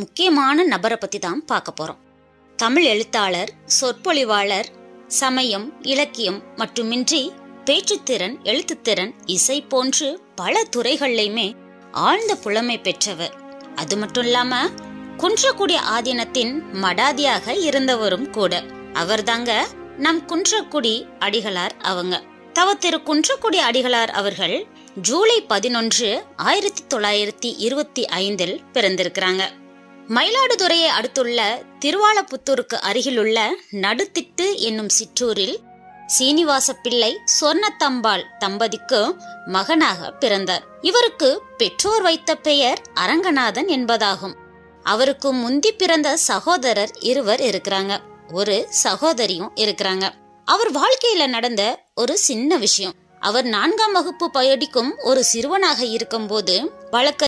முக்கியமான நபரை பத்தி தான் பார்க்க போறோம் தமிழ் எழுத்தாளர் சொற்பொழிவாளர் சமயம் இலக்கியம் மட்டுமின்றி பேச்சுத்திறன் எழுத்துத்திறன் இசை போன்று பல துறைகள்லையுமே ஆழ்ந்த புலமை பெற்றவர் அது மட்டும் இல்லாம குன்றக்குடி ஆதீனத்தின் மடாதியாக இருந்தவரும் கூட அவர்தாங்க நம் குன்றக்குடி அடிகளார் அவங்க தவ திரு குன்றக்குடி அடிகளார் அவர்கள் ஜூலை பதினொன்று ஆயிரத்தி தொள்ளாயிரத்தி இருபத்தி ஐந்தில் பிறந்திருக்கிறாங்க மயிலாடுதுறையை அடுத்துள்ள திருவாலப்புத்தூருக்கு அருகிலுள்ள நடுத்திட்டு என்னும் சிற்றூரில் சீனிவாச பிள்ளை சொர்ணத்தம்பாள் தம்பதிக்கு மகனாக பிறந்தார் இவருக்கு பெற்றோர் வைத்த பெயர் அரங்கநாதன் என்பதாகும் அவருக்கு முந்தி பிறந்த சகோதரர் இருவர் இருக்கிறாங்க ஒரு சகோதரியும் இருக்கிறாங்க அவர் வாழ்க்கையில நடந்த ஒரு சின்ன விஷயம் அவர் நான்காம் வகுப்பு படிக்கும் ஒரு சிறுவனாக இருக்கும்போது வழக்கறிஞர்